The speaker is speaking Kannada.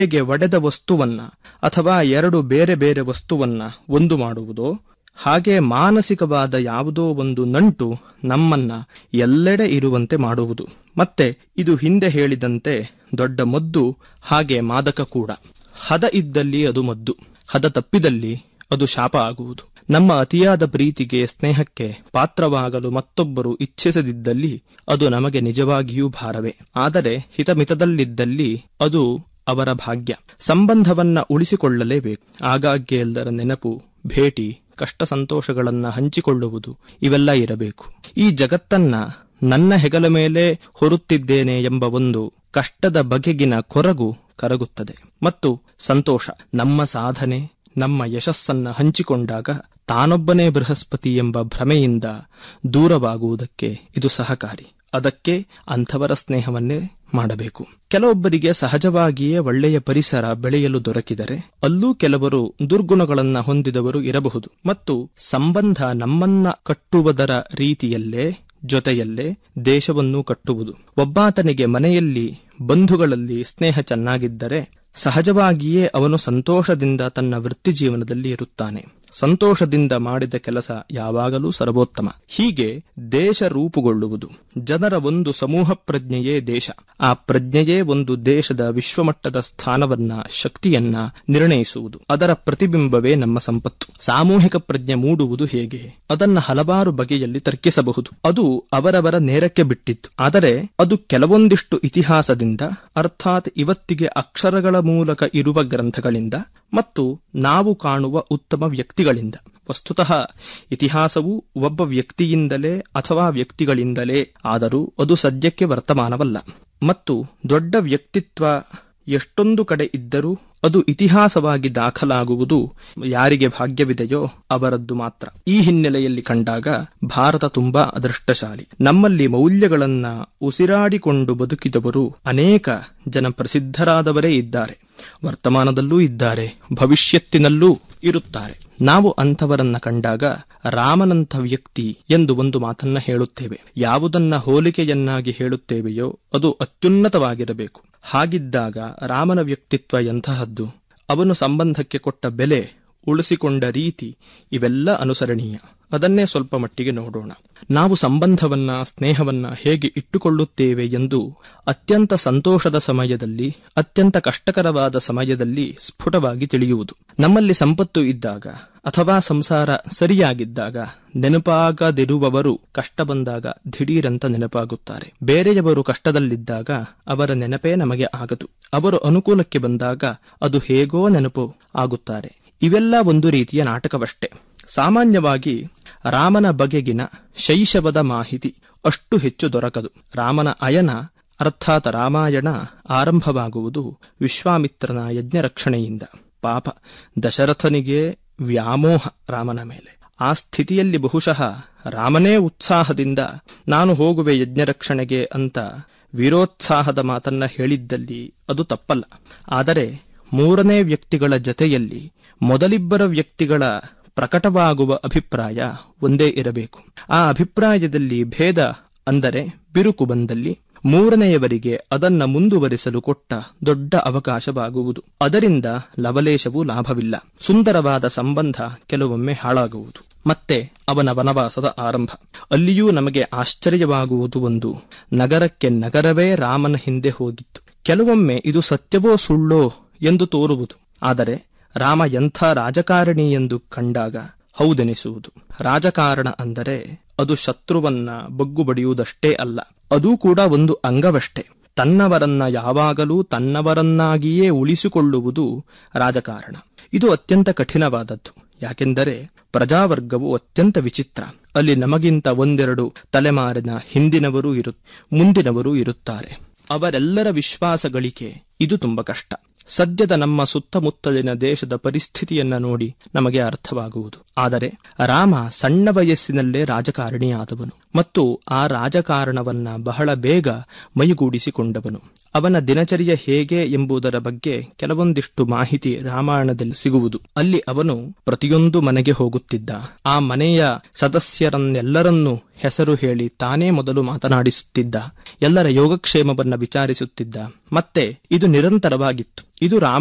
ಹೇಗೆ ಒಡೆದ ವಸ್ತುವನ್ನ ಅಥವಾ ಎರಡು ಬೇರೆ ಬೇರೆ ವಸ್ತುವನ್ನ ಒಂದು ಮಾಡುವುದೋ ಹಾಗೆ ಮಾನಸಿಕವಾದ ಯಾವುದೋ ಒಂದು ನಂಟು ನಮ್ಮನ್ನ ಎಲ್ಲೆಡೆ ಇರುವಂತೆ ಮಾಡುವುದು ಮತ್ತೆ ಇದು ಹಿಂದೆ ಹೇಳಿದಂತೆ ದೊಡ್ಡ ಮದ್ದು ಹಾಗೆ ಮಾದಕ ಕೂಡ ಹದ ಇದ್ದಲ್ಲಿ ಅದು ಮದ್ದು ಹದ ತಪ್ಪಿದಲ್ಲಿ ಅದು ಶಾಪ ಆಗುವುದು ನಮ್ಮ ಅತಿಯಾದ ಪ್ರೀತಿಗೆ ಸ್ನೇಹಕ್ಕೆ ಪಾತ್ರವಾಗಲು ಮತ್ತೊಬ್ಬರು ಇಚ್ಛಿಸದಿದ್ದಲ್ಲಿ ಅದು ನಮಗೆ ನಿಜವಾಗಿಯೂ ಭಾರವೇ ಆದರೆ ಹಿತಮಿತದಲ್ಲಿದ್ದಲ್ಲಿ ಅದು ಅವರ ಭಾಗ್ಯ ಸಂಬಂಧವನ್ನ ಉಳಿಸಿಕೊಳ್ಳಲೇಬೇಕು ಆಗಾಗ್ಗೆ ಎಲ್ಲರ ನೆನಪು ಭೇಟಿ ಕಷ್ಟ ಸಂತೋಷಗಳನ್ನ ಹಂಚಿಕೊಳ್ಳುವುದು ಇವೆಲ್ಲ ಇರಬೇಕು ಈ ಜಗತ್ತನ್ನ ನನ್ನ ಹೆಗಲ ಮೇಲೆ ಹೊರುತ್ತಿದ್ದೇನೆ ಎಂಬ ಒಂದು ಕಷ್ಟದ ಬಗೆಗಿನ ಕೊರಗು ಕರಗುತ್ತದೆ ಮತ್ತು ಸಂತೋಷ ನಮ್ಮ ಸಾಧನೆ ನಮ್ಮ ಯಶಸ್ಸನ್ನ ಹಂಚಿಕೊಂಡಾಗ ತಾನೊಬ್ಬನೇ ಬೃಹಸ್ಪತಿ ಎಂಬ ಭ್ರಮೆಯಿಂದ ದೂರವಾಗುವುದಕ್ಕೆ ಇದು ಸಹಕಾರಿ ಅದಕ್ಕೆ ಅಂಥವರ ಸ್ನೇಹವನ್ನೇ ಮಾಡಬೇಕು ಕೆಲವೊಬ್ಬರಿಗೆ ಸಹಜವಾಗಿಯೇ ಒಳ್ಳೆಯ ಪರಿಸರ ಬೆಳೆಯಲು ದೊರಕಿದರೆ ಅಲ್ಲೂ ಕೆಲವರು ದುರ್ಗುಣಗಳನ್ನ ಹೊಂದಿದವರು ಇರಬಹುದು ಮತ್ತು ಸಂಬಂಧ ನಮ್ಮನ್ನ ಕಟ್ಟುವುದರ ರೀತಿಯಲ್ಲೇ ಜೊತೆಯಲ್ಲೇ ದೇಶವನ್ನು ಕಟ್ಟುವುದು ಒಬ್ಬಾತನಿಗೆ ಮನೆಯಲ್ಲಿ ಬಂಧುಗಳಲ್ಲಿ ಸ್ನೇಹ ಚೆನ್ನಾಗಿದ್ದರೆ ಸಹಜವಾಗಿಯೇ ಅವನು ಸಂತೋಷದಿಂದ ತನ್ನ ವೃತ್ತಿ ಜೀವನದಲ್ಲಿ ಇರುತ್ತಾನೆ ಸಂತೋಷದಿಂದ ಮಾಡಿದ ಕೆಲಸ ಯಾವಾಗಲೂ ಸರ್ವೋತ್ತಮ ಹೀಗೆ ದೇಶ ರೂಪುಗೊಳ್ಳುವುದು ಜನರ ಒಂದು ಸಮೂಹ ಪ್ರಜ್ಞೆಯೇ ದೇಶ ಆ ಪ್ರಜ್ಞೆಯೇ ಒಂದು ದೇಶದ ವಿಶ್ವಮಟ್ಟದ ಸ್ಥಾನವನ್ನ ಶಕ್ತಿಯನ್ನ ನಿರ್ಣಯಿಸುವುದು ಅದರ ಪ್ರತಿಬಿಂಬವೇ ನಮ್ಮ ಸಂಪತ್ತು ಸಾಮೂಹಿಕ ಪ್ರಜ್ಞೆ ಮೂಡುವುದು ಹೇಗೆ ಅದನ್ನ ಹಲವಾರು ಬಗೆಯಲ್ಲಿ ತರ್ಕಿಸಬಹುದು ಅದು ಅವರವರ ನೇರಕ್ಕೆ ಬಿಟ್ಟಿತ್ತು ಆದರೆ ಅದು ಕೆಲವೊಂದಿಷ್ಟು ಇತಿಹಾಸದಿಂದ ಅರ್ಥಾತ್ ಇವತ್ತಿಗೆ ಅಕ್ಷರಗಳ ಮೂಲಕ ಇರುವ ಗ್ರಂಥಗಳಿಂದ ಮತ್ತು ನಾವು ಕಾಣುವ ಉತ್ತಮ ವ್ಯಕ್ತಿಗಳಿಂದ ವಸ್ತುತಃ ಇತಿಹಾಸವು ಒಬ್ಬ ವ್ಯಕ್ತಿಯಿಂದಲೇ ಅಥವಾ ವ್ಯಕ್ತಿಗಳಿಂದಲೇ ಆದರೂ ಅದು ಸದ್ಯಕ್ಕೆ ವರ್ತಮಾನವಲ್ಲ ಮತ್ತು ದೊಡ್ಡ ವ್ಯಕ್ತಿತ್ವ ಎಷ್ಟೊಂದು ಕಡೆ ಇದ್ದರೂ ಅದು ಇತಿಹಾಸವಾಗಿ ದಾಖಲಾಗುವುದು ಯಾರಿಗೆ ಭಾಗ್ಯವಿದೆಯೋ ಅವರದ್ದು ಮಾತ್ರ ಈ ಹಿನ್ನೆಲೆಯಲ್ಲಿ ಕಂಡಾಗ ಭಾರತ ತುಂಬಾ ಅದೃಷ್ಟಶಾಲಿ ನಮ್ಮಲ್ಲಿ ಮೌಲ್ಯಗಳನ್ನ ಉಸಿರಾಡಿಕೊಂಡು ಬದುಕಿದವರು ಅನೇಕ ಜನ ಪ್ರಸಿದ್ಧರಾದವರೇ ಇದ್ದಾರೆ ವರ್ತಮಾನದಲ್ಲೂ ಇದ್ದಾರೆ ಭವಿಷ್ಯತ್ತಿನಲ್ಲೂ ಇರುತ್ತಾರೆ ನಾವು ಅಂಥವರನ್ನ ಕಂಡಾಗ ರಾಮನಂಥ ವ್ಯಕ್ತಿ ಎಂದು ಒಂದು ಮಾತನ್ನ ಹೇಳುತ್ತೇವೆ ಯಾವುದನ್ನ ಹೋಲಿಕೆಯನ್ನಾಗಿ ಹೇಳುತ್ತೇವೆಯೋ ಅದು ಅತ್ಯುನ್ನತವಾಗಿರಬೇಕು ಹಾಗಿದ್ದಾಗ ರಾಮನ ವ್ಯಕ್ತಿತ್ವ ಎಂತಹದ್ದು ಅವನು ಸಂಬಂಧಕ್ಕೆ ಕೊಟ್ಟ ಬೆಲೆ ಉಳಿಸಿಕೊಂಡ ರೀತಿ ಇವೆಲ್ಲ ಅನುಸರಣೀಯ ಅದನ್ನೇ ಸ್ವಲ್ಪ ಮಟ್ಟಿಗೆ ನೋಡೋಣ ನಾವು ಸಂಬಂಧವನ್ನ ಸ್ನೇಹವನ್ನ ಹೇಗೆ ಇಟ್ಟುಕೊಳ್ಳುತ್ತೇವೆ ಎಂದು ಅತ್ಯಂತ ಸಂತೋಷದ ಸಮಯದಲ್ಲಿ ಅತ್ಯಂತ ಕಷ್ಟಕರವಾದ ಸಮಯದಲ್ಲಿ ಸ್ಫುಟವಾಗಿ ತಿಳಿಯುವುದು ನಮ್ಮಲ್ಲಿ ಸಂಪತ್ತು ಇದ್ದಾಗ ಅಥವಾ ಸಂಸಾರ ಸರಿಯಾಗಿದ್ದಾಗ ನೆನಪಾಗದಿರುವವರು ಕಷ್ಟ ಬಂದಾಗ ದಿಢೀರಂತ ನೆನಪಾಗುತ್ತಾರೆ ಬೇರೆಯವರು ಕಷ್ಟದಲ್ಲಿದ್ದಾಗ ಅವರ ನೆನಪೇ ನಮಗೆ ಆಗದು ಅವರು ಅನುಕೂಲಕ್ಕೆ ಬಂದಾಗ ಅದು ಹೇಗೋ ನೆನಪು ಆಗುತ್ತಾರೆ ಇವೆಲ್ಲ ಒಂದು ರೀತಿಯ ನಾಟಕವಷ್ಟೇ ಸಾಮಾನ್ಯವಾಗಿ ರಾಮನ ಬಗೆಗಿನ ಶೈಶವದ ಮಾಹಿತಿ ಅಷ್ಟು ಹೆಚ್ಚು ದೊರಕದು ರಾಮನ ಅಯನ ಅರ್ಥಾತ್ ರಾಮಾಯಣ ಆರಂಭವಾಗುವುದು ವಿಶ್ವಾಮಿತ್ರನ ಯಜ್ಞ ರಕ್ಷಣೆಯಿಂದ ಪಾಪ ದಶರಥನಿಗೆ ವ್ಯಾಮೋಹ ರಾಮನ ಮೇಲೆ ಆ ಸ್ಥಿತಿಯಲ್ಲಿ ಬಹುಶಃ ರಾಮನೇ ಉತ್ಸಾಹದಿಂದ ನಾನು ಹೋಗುವೆ ಯಜ್ಞ ರಕ್ಷಣೆಗೆ ಅಂತ ವೀರೋತ್ಸಾಹದ ಮಾತನ್ನ ಹೇಳಿದ್ದಲ್ಲಿ ಅದು ತಪ್ಪಲ್ಲ ಆದರೆ ಮೂರನೇ ವ್ಯಕ್ತಿಗಳ ಜತೆಯಲ್ಲಿ ಮೊದಲಿಬ್ಬರ ವ್ಯಕ್ತಿಗಳ ಪ್ರಕಟವಾಗುವ ಅಭಿಪ್ರಾಯ ಒಂದೇ ಇರಬೇಕು ಆ ಅಭಿಪ್ರಾಯದಲ್ಲಿ ಭೇದ ಅಂದರೆ ಬಿರುಕು ಬಂದಲ್ಲಿ ಮೂರನೆಯವರಿಗೆ ಅದನ್ನ ಮುಂದುವರಿಸಲು ಕೊಟ್ಟ ದೊಡ್ಡ ಅವಕಾಶವಾಗುವುದು ಅದರಿಂದ ಲವಲೇಶವೂ ಲಾಭವಿಲ್ಲ ಸುಂದರವಾದ ಸಂಬಂಧ ಕೆಲವೊಮ್ಮೆ ಹಾಳಾಗುವುದು ಮತ್ತೆ ಅವನ ವನವಾಸದ ಆರಂಭ ಅಲ್ಲಿಯೂ ನಮಗೆ ಆಶ್ಚರ್ಯವಾಗುವುದು ಒಂದು ನಗರಕ್ಕೆ ನಗರವೇ ರಾಮನ ಹಿಂದೆ ಹೋಗಿತ್ತು ಕೆಲವೊಮ್ಮೆ ಇದು ಸತ್ಯವೋ ಸುಳ್ಳೋ ಎಂದು ತೋರುವುದು ಆದರೆ ರಾಮ ಎಂಥ ರಾಜಕಾರಣಿ ಎಂದು ಕಂಡಾಗ ಹೌದೆನಿಸುವುದು ರಾಜಕಾರಣ ಅಂದರೆ ಅದು ಶತ್ರುವನ್ನ ಬಗ್ಗು ಬಡಿಯುವುದಷ್ಟೇ ಅಲ್ಲ ಅದೂ ಕೂಡ ಒಂದು ಅಂಗವಷ್ಟೇ ತನ್ನವರನ್ನ ಯಾವಾಗಲೂ ತನ್ನವರನ್ನಾಗಿಯೇ ಉಳಿಸಿಕೊಳ್ಳುವುದು ರಾಜಕಾರಣ ಇದು ಅತ್ಯಂತ ಕಠಿಣವಾದದ್ದು ಯಾಕೆಂದರೆ ಪ್ರಜಾವರ್ಗವು ಅತ್ಯಂತ ವಿಚಿತ್ರ ಅಲ್ಲಿ ನಮಗಿಂತ ಒಂದೆರಡು ತಲೆಮಾರಿನ ಹಿಂದಿನವರೂ ಇರು ಮುಂದಿನವರೂ ಇರುತ್ತಾರೆ ಅವರೆಲ್ಲರ ವಿಶ್ವಾಸಗಳಿಕೆ ಇದು ತುಂಬಾ ಕಷ್ಟ ಸದ್ಯದ ನಮ್ಮ ಸುತ್ತಮುತ್ತಲಿನ ದೇಶದ ಪರಿಸ್ಥಿತಿಯನ್ನ ನೋಡಿ ನಮಗೆ ಅರ್ಥವಾಗುವುದು ಆದರೆ ರಾಮ ಸಣ್ಣ ವಯಸ್ಸಿನಲ್ಲೇ ರಾಜಕಾರಣಿಯಾದವನು ಮತ್ತು ಆ ರಾಜಕಾರಣವನ್ನ ಬಹಳ ಬೇಗ ಮೈಗೂಡಿಸಿಕೊಂಡವನು ಅವನ ದಿನಚರ್ಯ ಹೇಗೆ ಎಂಬುದರ ಬಗ್ಗೆ ಕೆಲವೊಂದಿಷ್ಟು ಮಾಹಿತಿ ರಾಮಾಯಣದಲ್ಲಿ ಸಿಗುವುದು ಅಲ್ಲಿ ಅವನು ಪ್ರತಿಯೊಂದು ಮನೆಗೆ ಹೋಗುತ್ತಿದ್ದ ಆ ಮನೆಯ ಸದಸ್ಯರನ್ನೆಲ್ಲರನ್ನೂ ಹೆಸರು ಹೇಳಿ ತಾನೇ ಮೊದಲು ಮಾತನಾಡಿಸುತ್ತಿದ್ದ ಎಲ್ಲರ ಯೋಗಕ್ಷೇಮವನ್ನ ವಿಚಾರಿಸುತ್ತಿದ್ದ ಮತ್ತೆ ಇದು ನಿರಂತರವಾಗಿತ್ತು ಇದು